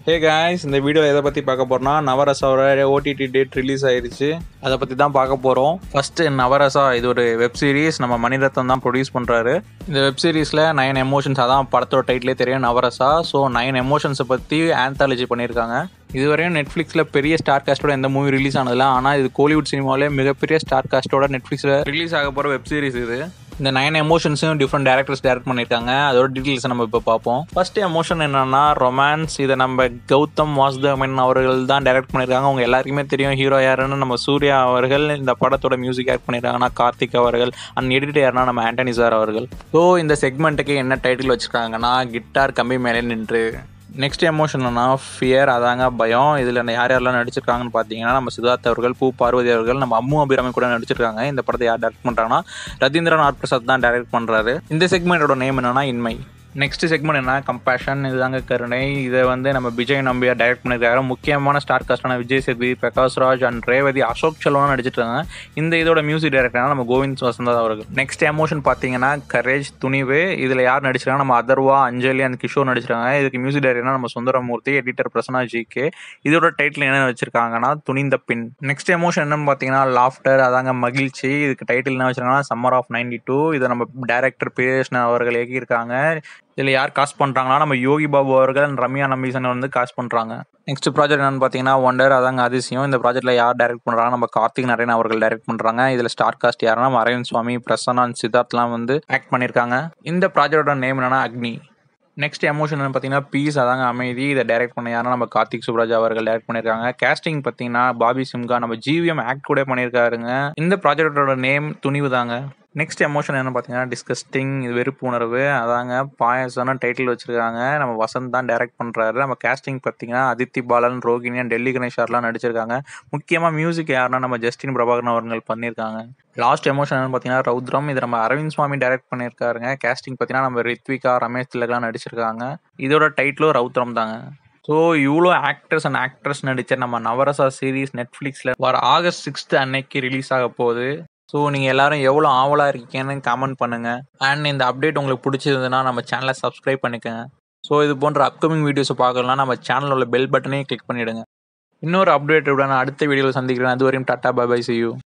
hey guys இந்த வீடியோவில் எதை பற்றி பார்க்க போகிறோம்னா நவரசாவோட ஓடிடி டேட் ரிலீஸ் ஆயிருச்சு அதை பற்றி தான் பார்க்க போகிறோம் ஃபஸ்ட்டு நவரசா இது ஒரு வெப் சீரிஸ் நம்ம மணிரத்னம் தான் ப்ரொடியூஸ் பண்ணுறாரு இந்த வெப் சீரிஸில் நைன் எமோஷன்ஸ் அதான் படத்தோட டைட்டிலே தெரியும் நவரசா ஸோ நைன் எமோஷன்ஸை பற்றி ஆந்தாலஜி பண்ணியிருக்காங்க இதுவரையும் நெட்ஃப்ளிக்ஸில் பெரிய ஸ்டார் காஸ்டோட எந்த மூவி ரிலீஸ் ஆனதில்ல ஆனால் இது கோலிவுட் சினிமாவிலே மிகப்பெரிய ஸ்டார் காஸ்டோட நெட்ஃப்ளிக்ஸில் ரிலீஸ் ஆக போகிற வெப் சீரிஸ் இது இந்த நைன் எமோஷன்ஸும் டிஃப்ரெண்ட் டேரக்டர்ஸ் டேரக்ட் பண்ணியிருக்காங்க அதோட டீட்டெயில்ஸ் நம்ம இப்போ பார்ப்போம் ஃபர்ஸ்ட் எமோஷன் என்னன்னா ரொமான்ஸ் இதை நம்ம கௌதம் வாசுதேவன் அவர்கள் தான் டைரக்ட் பண்ணியிருக்காங்க அவங்க எல்லாருக்குமே தெரியும் ஹீரோ யாருன்னு நம்ம சூர்யா அவர்கள் இந்த படத்தோட மியூசிக் ஆக்ட் பண்ணியிருக்காங்கன்னா கார்த்திக் அவர்கள் அண்ட் எடிட்டர் யாருன்னா நம்ம ஆண்டனி சார் அவர்கள் ஸோ இந்த செக்மெண்ட்டுக்கு என்ன டைட்டில் வச்சுருக்காங்கன்னா கிட்டார் கம்பி மேலே நின்று நெக்ஸ்ட் எமோஷன்னா ஃபியர் அதாங்க பயம் இதில் யார் யாரெல்லாம் நடிச்சிருக்காங்கன்னு பார்த்தீங்கன்னா நம்ம சித்தார்த் அவர்கள் பூ பார்வதி அவர்கள் நம்ம அம்மு அபிராமி கூட நடிச்சிருக்காங்க இந்த படத்தை யார் டேரக்ட் பண்ணுறாங்கன்னா ரதீந்திரநாத் பிரசாத் தான் டைரக்ட் பண்ணுறாரு இந்த செக்மெண்டோட நேம் என்னன்னா இன்மை நெக்ஸ்ட் செக்மெண்ட் என்ன கம்பேஷன் இதுதாங்க கருணை இதை வந்து நம்ம விஜய் நம்பியார் டைரக்ட் பண்ணியிருக்காரு முக்கியமான ஸ்டார் காஸ்டான விஜய் சேதுபதி பிரகாஷ் ராஜ் அண்ட் ரேவதி அசோக் செல்வம் நடிச்சிட்டு இருக்காங்க இந்த இதோட மியூசிக் டைரக்டர்னா நம்ம கோவிந்த் வசந்தா அவர்கள் நெக்ஸ்ட் எமோஷன் பார்த்தீங்கன்னா கரேஜ் துணிவு இதில் யார் நடிச்சிருக்காங்க நம்ம அதர்வா அஞ்சலி அண்ட் கிஷோர் நடிச்சிருக்காங்க இதுக்கு மியூசிக் டைரக்டர்னா நம்ம Sundaramurthy editor Prasanna G K இதோட டைட்டில் என்ன வச்சிருக்காங்கன்னா துணிந்த பின் நெக்ஸ்ட் எமோஷன் என்னன்னு பார்த்தீங்கன்னா லாஃப்டர் அதாங்க மகிழ்ச்சி இதுக்கு டைட்டில் என்ன வச்சிருக்காங்கன்னா சம்மர் ஆஃப் நைன்டி டூ இதை நம்ம டைரக்டர் பிரியேஷ்ணா அவர்கள் இயக்கியிருக்காங்க இதில் யார் காஸ்ட் பண்ணுறாங்கன்னா நம்ம யோகி பாபு அவர்கள் and ரம்யா நம்பீசன் வந்து காஸ்ட் பண்ணுறாங்க நெக்ஸ்ட் ப்ராஜெக்ட் என்னன்னு பார்த்தீங்கன்னா ஒண்டர் அதாங்க அதிசயம் இந்த ப்ராஜெக்ட்டில் யார் டைரக்ட் பண்ணுறாங்க நம்ம கார்த்திக் நரேன் அவர்கள் டைரக்ட் பண்ணுறாங்க இதில் ஸ்டார் காஸ்ட் யாருன்னா நம்ம அரவிந்த் சுவாமி பிரசன்னா and சித்தார்த்லாம் வந்து ஆக்ட் பண்ணியிருக்காங்க இந்த ப்ராஜெக்டோட நேம் என்னன்னா அக்னி நெக்ஸ்ட் எமோஷன் பார்த்தீங்கன்னா பீஸ் அதாங்க அமைதி இதை டைரக்ட் பண்ண யாருன்னா நம்ம கார்த்திக் சுப்ராஜ் அவர்கள் டைரக்ட் பண்ணியிருக்காங்க கேஸ்டிங் பார்த்தீங்கன்னா பாபி சிம்கா நம்ம ஜிவிஎம் ஆக்ட் கூட பண்ணியிருக்காருங்க இந்த ப்ராஜெக்டோட நேம் துணிவு தாங்க நெக்ஸ்ட் எமோஷன் என்ன பார்த்தீங்கன்னா டிஸ்கஸ்டிங் இது வெறுப்பு உணர்வு அதாங்க பாயசம்னு டைட்டில் வச்சிருக்காங்க நம்ம வசந்த் தான் டைரக்ட் பண்ணுறாரு நம்ம கேஸ்டிங் பார்த்தீங்கன்னா அதித்தி பாலன் ரோகிணி and டெல்லி கணேஷார்லாம் நடிச்சிருக்காங்க முக்கியமாக மியூசிக் யாருன்னா நம்ம ஜஸ்டின் பிரபாகரன் அவர்கள் பண்ணியிருக்காங்க லாஸ்ட் எமோஷன் பார்த்தீங்கன்னா ரௌத்ரம் இது நம்ம அரவிந்த் சுவாமி டைரக்ட் பண்ணியிருக்காருங்க கேஸ்டிங் பார்த்தீங்கன்னா நம்ம ரித்விகா ரமேஷ் திலக்லாம் நடிச்சிருக்காங்க இதோட டைட்டிலும் ரௌத்ரம் தாங்க ஸோ இவ்வளோ ஆக்டர்ஸ் அண்ட் ஆக்ட்ரஸ் நடித்த நம்ம நவரசா சீரீஸ் நெட்ஃப்ளிக்ஸில் வர ஆகஸ்ட் சிக்ஸ்த் அன்னைக்கு ரிலீஸ் ஆக போகுது ஸோ நீங்கள் எல்லாரும் எவ்வளோ ஆவலாக இருக்கீங்கன்னு கமெண்ட் பண்ணுங்கள் அண்ட் இந்த அப்டேட் உங்களுக்கு பிடிச்சிருந்ததுன்னா நம்ம சேனலை சப்ஸ்கிரைப் பண்ணிக்கோங்க ஸோ இது போன்ற அப்கமிங் வீடியோஸை பார்க்கலாம் நம்ம சேனலில் உள்ள பெல் பட்டனையும் கிளிக் பண்ணிவிடுங்க இன்னொரு அப்டேட்டுடன் அடுத்த வீடியோவில் சந்திக்கிறேன் அதுவரையும் tata bye bye see you